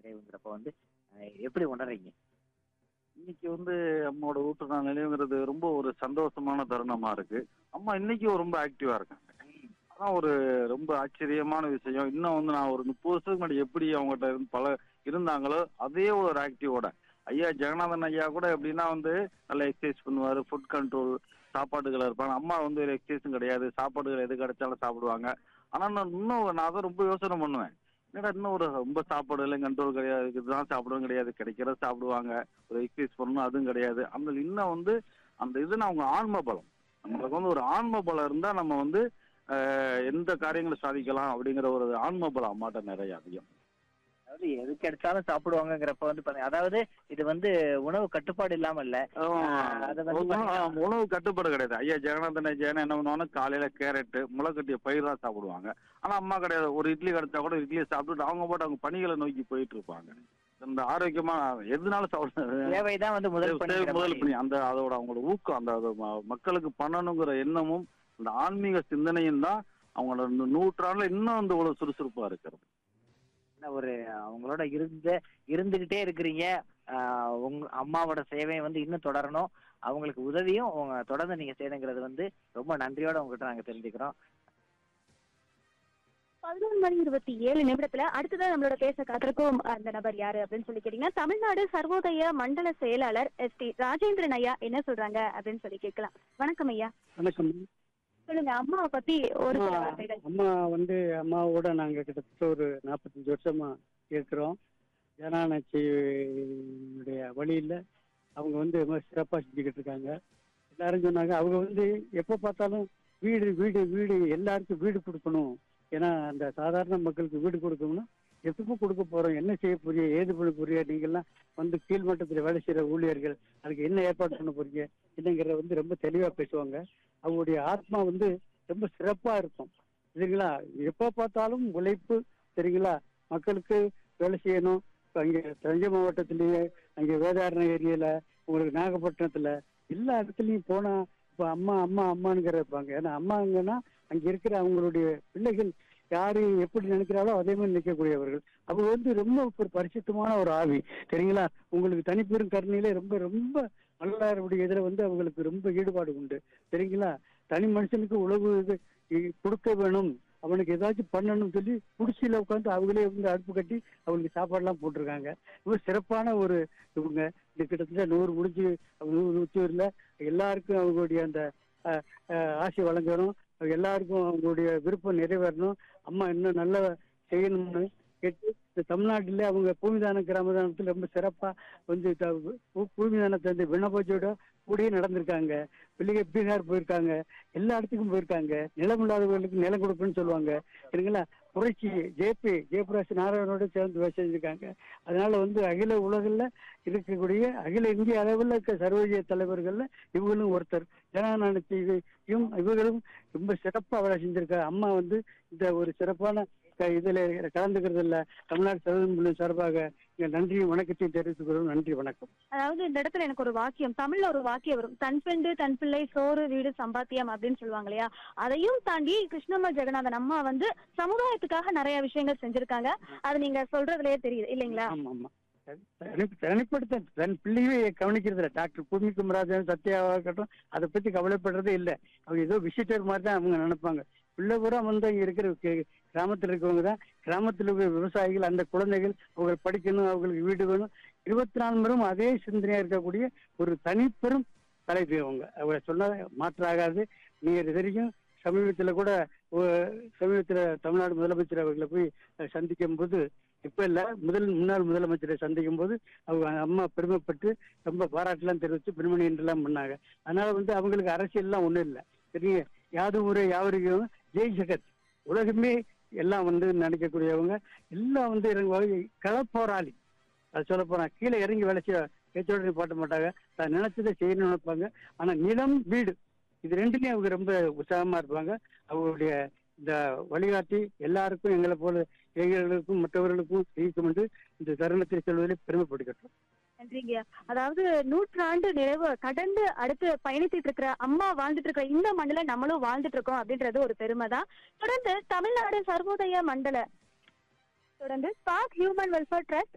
நிறைவுங்கிறப்ப வந்து அஹ், எப்படி உணர்றீங்க இன்னைக்கு வந்து அம்மாவோட ஊட்டு நாள் நினைவுங்கிறது ரொம்ப ஒரு சந்தோஷமான தருணமா இருக்கு அம்மா இன்னைக்கும் ரொம்ப ஆக்டிவா இருக்காங்க அதான் ஒரு ரொம்ப ஆச்சரியமான விஷயம் இன்னும் வந்து நான் ஒரு முப்பது வருஷத்துக்கு முன்னாடி எப்படி அவங்ககிட்ட இருந்து பல இருந்தாங்களோ அதே ஒரு ஆக்டிவோட ஐயா ஜெகநாதன் ஐயா கூட எப்படின்னா வந்து நல்ல எக்ஸசைஸ் பண்ணுவாரு ஃபுட் கண்ட்ரோல் சாப்பாடுகள் இருப்பாங்க அம்மா வந்து ஒரு எக்ஸசைஸும் கிடையாது சாப்பாடுகள் எது கிடைச்சாலும் சாப்பிடுவாங்க ஆனா நான் இன்னும் நான் அதை ரொம்ப யோசனை பண்ணுவேன் என்னடா இன்னும் ஒரு ரொம்ப சாப்பாடு எல்லாம் கண்ட்ரோல் கிடையாது இதுதான் சாப்பிடவும் கிடையாது கிடைக்கிறத சாப்பிடுவாங்க ஒரு எக்ஸசைஸ் பண்ணணும் அதுவும் கிடையாது அந்த இன்னும் வந்து அந்த இதுன்னு அவங்க ஆன்ம பலம் நம்மளுக்கு வந்து ஒரு ஆன்ம பலம் இருந்தா நம்ம வந்து ஆஹ், எந்த காரியங்களை சாதிக்கலாம் அப்படிங்கிற ஒரு ஆன்ம பலம் அம்மாட்ட நிறைய அதிகம் அதாவது எது கிடைச்சாலும் சாப்பிடுவாங்கங்கிறப்ப வந்து பாருங்க அதாவது இது வந்து உணவு கட்டுப்பாடு இல்லாம இல்ல ஆஹ், அது வந்து உணவு- பாத்தீங்கன்னா- உணவு கட்டுப்பாடு கிடையாது ஐயா ஜெகநாதன் ஐயா என்ன பண்ணுவாங்கன்னா காலையில கேரட்டு முளைக்கட்டிய பயிர் தான் சாப்பிடுவாங்க ஆனா அம்மா கிடையாது ஒரு இட்லி கிடைச்சா கூட இட்லியை சாப்பிட்டுட்டு அவங்க பாட்டு அவங்க பணிகளை நோக்கி போயிட்டு இருப்பாங்க இந்த ஆரோக்கியமா எதுனாலும் சாப்பிட தேவைதான் வந்து முதல் தேவை- பணிங்கிற முதல் மாதிரி. பணி அந்த அதோட அவங்களோட ஊக்கம் அந்த அது ம- மக்களுக்கு பண்ணணுங்கிற எண்ணமும் அந்த ஆன்மீக சிந்தனையும் தான் அவங்களோட இந்த நூற்றாண்டுல இன்னும் வந்து இவ்வளவு சுறுசுறுப்பா இருக்கிறது என்ன ஒரு அவங்களோட இருந்த இருந்துகிட்டே இருக்கிறீங்க ஆஹ் உங்க அம்மாவோட சேவையை வந்து இன்னும் தொடரணும் அவங்களுக்கு உதவியும் உங்க தொடர்ந்து நீங்க செய்யணுங்கிறது வந்து ரொம்ப நன்றியோட உங்ககிட்ட நாங்க தெரிஞ்சுக்கிறோம் பதினொன்று மணி இருபத்தி ஏழு நிமிடத்துல அடுத்ததான் நம்மளோட பேச காத்திருக்கும் அந்த நபர் யாரு அப்படின்னு சொல்லி கேட்டீங்கன்னா தமிழ்நாடு சர்வோதய மண்டல செயலாளர் எஸ் டி ராஜேந்திரன் ஐயா என்ன சொல்றாங்க அப்படின்னு சொல்லி கேட்கலாம் வணக்கம் ஐயா வணக்கம் சொல்லுங்க அம்மாவை பத்தி ஒரு சில அம்மா வார்த்தைகள் அம்மா வந்து அம்மாவோட நாங்க கிட்டத்தட்ட ஒரு நாற்பத்தஞ்சு வருஷமா இருக்கிறோம் ஜனானச்சியுடைய வழியில அவங்க வந்து ரொம்ப சிறப்பா செஞ்சுக்கிட்டு இருக்காங்க எல்லாரும் சொன்னாங்க அவங்க வந்து எப்ப பார்த்தாலும் வீடு வீடு வீடு எல்லாருக்கும் வீடு கொடுக்கணும் ஏன்னா அந்த சாதாரண மக்களுக்கு வீடு கொடுக்கணும்னா எப்பப்போ கொடுக்க போறோம் என்ன செய்ய போறீங்க ஏது பண்ண போறீங்க நீங்கெல்லாம் வந்து கீழ்மட்டத்தில் வேலை செய்யற ஊழியர்கள் அதுக்கு என்ன ஏற்பாடு பண்ண போறீங்க என்னங்கிறத வந்து ரொம்ப தெளிவா பேசுவாங்க அவங்களுடைய ஆத்மா வந்து ரொம்ப சிறப்பா இருக்கும் சரிங்களா எப்ப பார்த்தாலும் உழைப்பு சரிங்களா மக்களுக்கு வேலை செய்யணும் இப்ப அங்க தஞ்சை மாவட்டத்திலேயே அங்க வேதாரண ஏரியால உங்களுக்கு நாகப்பட்டினத்துல எல்லா இடத்துலயும் போனா இப்ப அம்மா அம்மா அம்மானுங்கிற இருப்பாங்க ஏன்னா அம்மாங்கன்னா அங்க இருக்கிற அவங்களுடைய பிள்ளைகள் யாரு எப்படி நினைக்கிறாளோ அதே மாதிரி நினைக்கக்கூடியவர்கள் அவங்க வந்து ரொம்ப ஒரு பரிசுத்தமான ஒரு ஆவி சரிங்களா உங்களுக்கு தனிப்பெரும் கருணையில ரொம்ப ரொம்ப வல்லாருடைய இதுல வந்து அவங்களுக்கு ரொம்ப ஈடுபாடு உண்டு சரிங்களா தனி மனுஷனுக்கு உழவு இது இ- கொடுக்க வேணும் அவனுக்கு ஏதாச்சும் பண்ணணும்னு சொல்லி குடிசையில உட்காந்து அவங்களே வந்து அடுப்பு கட்டி அவங்களுக்கு சாப்பாடுலாம் போட்டிருக்காங்க ரொம்ப சிறப்பான ஒரு இவங்க இது கிட்டத்தட்ட நூறு முடிஞ்சு நூறு நூற்றூர்ல எல்லாருக்கும் அவங்களுடைய அந்த அஹ், அஹ், ஆசை வழங்கணும் எல்லாருக்கும் அவங்களுடைய விருப்பம் நிறைவேறணும் அம்மா இன்னும் நல்லா செய்யணும்னு கேட்டு இந்த தமிழ்நாட்டிலே அவங்க பூமிதான கிராமதானத்தில் ரொம்ப சிறப்பா வந்து த- பூ- பூமிதானத்தை வந்து விண்ணப்பச்சோட கூடயே நடந்திருக்காங்க பிள்ளைங்க பீகார் போயிருக்காங்க எல்லா இடத்துக்கும் போயிருக்காங்க நிலம் இல்லாதவர்களுக்கு நிலம் கொடுப்பேன்னு சொல்லுவாங்க சரிங்களா புரட்சி ஜேபி ஜெயபிரகாஷ் நாராயணோட சேர்ந்து வேலை செஞ்சிருக்காங்க அதனால வந்து அகில உலகில் இருக்கக்கூடிய அகில இந்திய அளவில் இருக்க சர்வதேச தலைவர்கள்ல இவங்களும் ஒருத்தர் ஜனநாயகத்தையும் இவங்களும் ரொம்ப சிறப்பாக வேலை செஞ்சிருக்காங்க அம்மா வந்து இந்த ஒரு சிறப்பான க- இதுல கலந்துக்கிறதுல தமிழ்நாடு சர்வதேச சார்பாக எங்கள் நன்றியும் வணக்கத்தையும் தெரிவித்துக்கிறோம் நன்றி வணக்கம் அதாவது இந்த இடத்துல எனக்கு ஒரு வாக்கியம் தமிழ்ல ஒரு வாக்கியம் வரும் தன் பெண்டு தன் பிள்ளை சோறு வீடு சம்பாத்தியம் அப்படின்னு சொல்லுவாங்க இல்லையா அதையும் தாண்டி கிருஷ்ணம்மா ஜெகநாதன் அம்மா வந்து சமுதாயத்துக்காக நிறைய விஷயங்கள் செஞ்சிருக்காங்க அது நீங்க சொல்றதுலயே தெரியுது இல்லைங்களா ஆமா ஆமா தனி- தனிப்படுத்த தன் பிள்ளையே கவனிக்கிறது இல்ல டாக்டர் பூமி குமராஜன் சத்யாவா இருக்கட்டும் அதை பத்தி கவலைப்படுறதே இல்ல அவங்க ஏதோ விசிட்டர் மாதிரி தான் அவங்க நினைப்பாங்க பிள்ளை பூரா வந்து அங்க இருக்கிற கே- கிராமத்துல இருக்கவங்க தான் கிராமத்துல இருக்கிற விவசாயிகள் அந்த குழந்தைகள் அவங்க படிக்கணும் அவங்களுக்கு வீடு வேணும் இருபத்தி நாலு மணி நேரமும் அதே சிந்தனையா இருக்கக்கூடிய ஒரு தனிப்பெரும் தலைவி அவங்க அவங்க சொன்ன மாற்றாகாது நீங்க இது வரைக்கும் சமீபத்துல கூட ஒ- சமீபத்துல தமிழ்நாடு முதலமைச்சர் அவர்களை போய் அஹ், சந்திக்கும் போது இப்ப இல்ல முதல் முன்னாள் முதலமைச்சரை சந்திக்கும் போது அவங்க அம்மா பெருமைப்பட்டு ரொம்ப பாராட்டுலாம் தெரிவித்து பெருமணி என்றெல்லாம் பண்ணாங்க அதனால வந்து அவங்களுக்கு அரசியல்லாம் ஒண்ணும் இல்லை சரிங்க யாது ஊரே யாவருக்கும் ஜெய் ஜெகத் உலகமே எல்லாம் வந்து நினைக்கக்கூடியவங்க எல்லாம் வந்து இறங்குவாங்க களப்போராளி அது சொல்ல போனா கீழே இறங்கி வேலை செய்ய பேச்சோட பாட்ட மாட்டாங்க தான் நினைச்சதை செய்யணும்னு நினைப்பாங்க ஆனா நிலம் வீடு இது ரெண்டுலயும் அவங்க ரொம்ப உற்சாகமா இருப்பாங்க அவங்களுடைய இந்த வழிகாட்டி எல்லாருக்கும் எங்களை போல இளைஞர்களுக்கும் மற்றவர்களுக்கும் செய்யும் என்று இந்த தருணத்தை சொல்வதில் பெருமைப்படுகிறோம் நன்றிங்க அதாவது நூற்றாண்டு நிறைவு கடந்து அடுத்து பயணித்துட்டு இருக்கிற அம்மா வாழ்ந்துட்டு இருக்கிற இந்த மண்டல நம்மளும் வாழ்ந்துட்டு இருக்கோம் அப்படின்றது ஒரு பெருமை தான் தொடர்ந்து தமிழ்நாடு சர்வோதய மண்டல தொடர்ந்து ஸ்பார்க் ஹியூமன் வெல்ஃபேர் ட்ரஸ்ட்